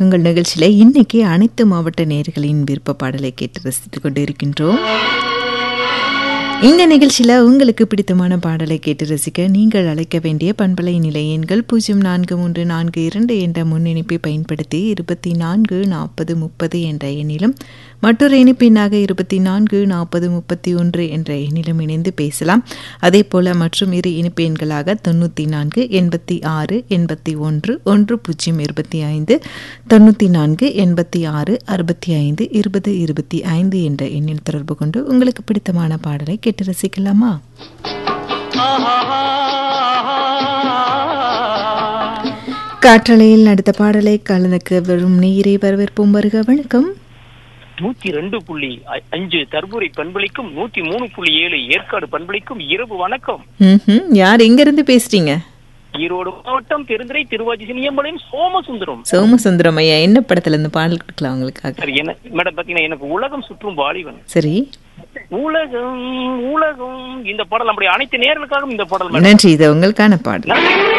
பக்கங்கள் நிகழ்ச்சியில் இன்னைக்கு அனைத்து மாவட்ட நேர்களின் விருப்ப பாடலை கேட்டு ரசித்துக் கொண்டு இருக்கின்றோம் இந்த நிகழ்ச்சியில் உங்களுக்கு பிடித்தமான பாடலை கேட்டு ரசிக்க நீங்கள் அழைக்க வேண்டிய பண்பலை நிலை எண்கள் பூஜ்ஜியம் நான்கு மூன்று நான்கு இரண்டு என்ற முன்னிணைப்பை பயன்படுத்தி இருபத்தி நான்கு நாற்பது முப்பது என்ற எண்ணிலும் மற்றொரு இணைப்பினாக இருபத்தி நான்கு நாற்பது முப்பத்தி ஒன்று என்ற எண்ணிலும் இணைந்து பேசலாம் அதே போல மற்றும் இரு இணைப்பு எண்களாக தொண்ணூற்றி நான்கு எண்பத்தி ஆறு எண்பத்தி ஒன்று ஒன்று பூஜ்ஜியம் இருபத்தி ஐந்து தொண்ணூற்றி நான்கு எண்பத்தி ஆறு அறுபத்தி ஐந்து இருபது இருபத்தி ஐந்து என்ற எண்ணில் தொடர்பு கொண்டு உங்களுக்கு பிடித்தமான பாடலை கேட்டு ரசிக்கலாமா காற்றலையில் அடுத்த பாடலை கலந்துக்கு வரும் நீரை வரவேற்போம் வருக வணக்கம் நூத்தி ரெண்டு புள்ளி அ- அஞ்சு தர்புரை பண்பளிக்கும் நூத்தி மூணு புள்ளி ஏழு ஏற்காடு பண்பளிக்கும் இரவு வணக்கம் ம்ஹும். யார் எங்க இருந்து பேசுறீங்க ஈரோடு மாவட்டம் பெருந்துறை திருவாச்சி சினியம்பாளையம் சோமசுந்தரம் சோமசுந்தரம் ஐயா என்ன படத்துல இருந்து பாடல் கொடுக்கலாம் உங்களுக்காக சரி என்ன மேடம் பாத்தீங்கன்னா எனக்கு உலகம் சுற்றும் வாலிபன் சரி உலகம் உலகம் இந்த பாடல் நம்முடைய அனைத்து நேர்களுக்காகவும் இந்த பாடல் மேடம் நன்றி இது உங்களுக்கான பாடல் நன்றி